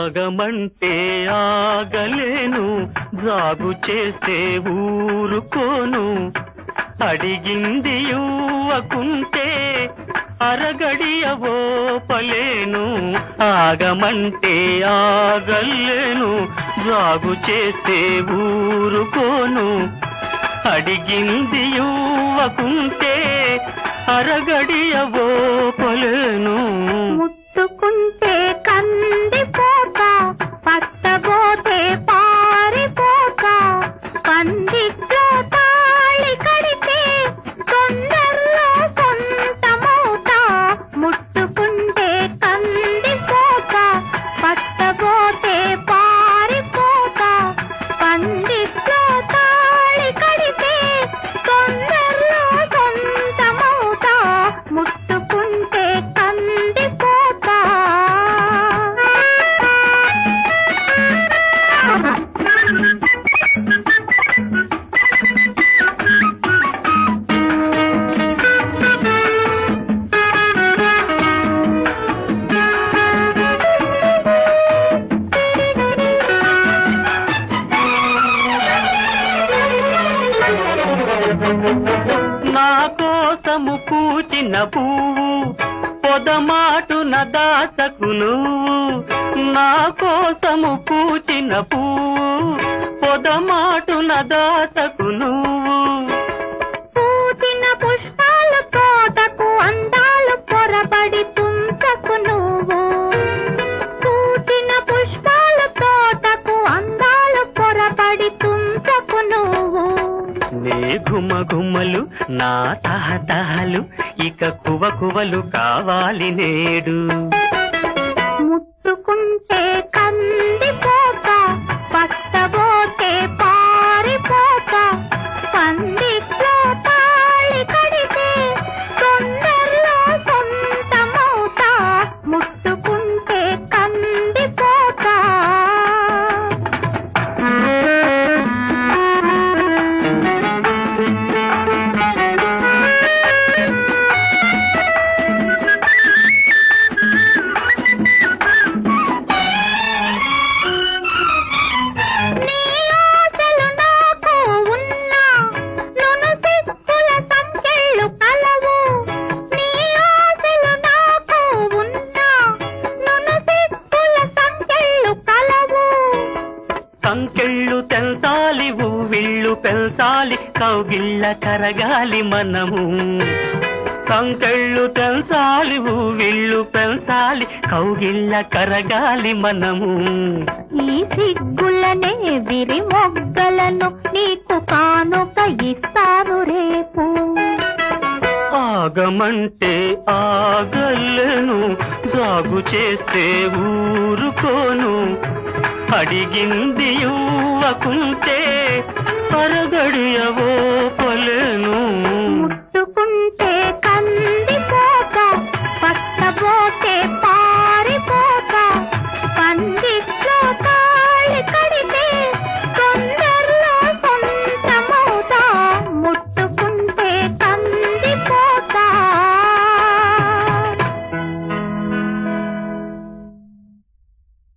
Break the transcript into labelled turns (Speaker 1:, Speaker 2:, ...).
Speaker 1: ఆగమంటే ఆగలేను జాగు చేస్తే ఊరుకోను అడిగింది యువకుంటే అరగడియ ఓపలేను ఆగమంటే ఆగలేను జాగు చేస్తే ఊరుకోను అడిగింది యువకుంటే అరగడియ ఓపలేను
Speaker 2: ముట్టుకుంటే కందిపోక పట్టబోతే పారిపోక పందిట్లో తాళి కడితే తొందరలో సొంతమవుతా ముట్టుకుంటే కందిపోక పట్టబోతే పారిపోక పందిట్లో తాళి కడితే తొందరలో సొంతమవుతా ముట్టుకుంటే కందిపోతా
Speaker 1: నా కోసము పూచిన పువ్వు పొదమాటున దాసకు నువ్వు నా కోసము పూచిన పువ్వు పొదమాటున దాసకు నువ్వు
Speaker 2: పూచిన పుష్పాల తోటకు అందాలు పొరబడి తుంచకు నువ్వు పూచిన పుష్పాల తోటకు అందాలు పొరబడి తుంచకు నువ్వు
Speaker 1: నీ గుమ గుమ్మలు నా తహతహలు ఇక కువ కువలు కావాలి నేడు
Speaker 2: ముట్టుకుంటే కందిపోక పట్టబోతే పారిపోక పందిట్లో తాళి కడితే తొందరలో సొంతమవుతా ముట్టుకుంటే కందిపోతా నీ ఆశలు నాకు ఉన్నా నును సిక్కుల సంకెళ్ళు కలవు నీ ఆశలు నాకు ఉన్నా నును సిక్కుల సంకెళ్ళు కలవు
Speaker 1: సంకెళ్ళు తెల్తాలి ఊవిళ్ళు పెల్తాలి కౌగిళ్ళ కరగాలి మనము సంకెళ్ళు తెల్సాలి ఊవిళ్ళు పెల్సాలి కౌగిళ్ళ కరగాలి మనము
Speaker 2: ఈ సిగ్గులనే విరి మొగ్గలను నీకు కానుక ఇస్తారు రేపు
Speaker 1: ఆగమంటే ఆగలేను జాగు చేస్తే ఊరుకోను అడిగింది యువకుంటే అరగడియవో పలేను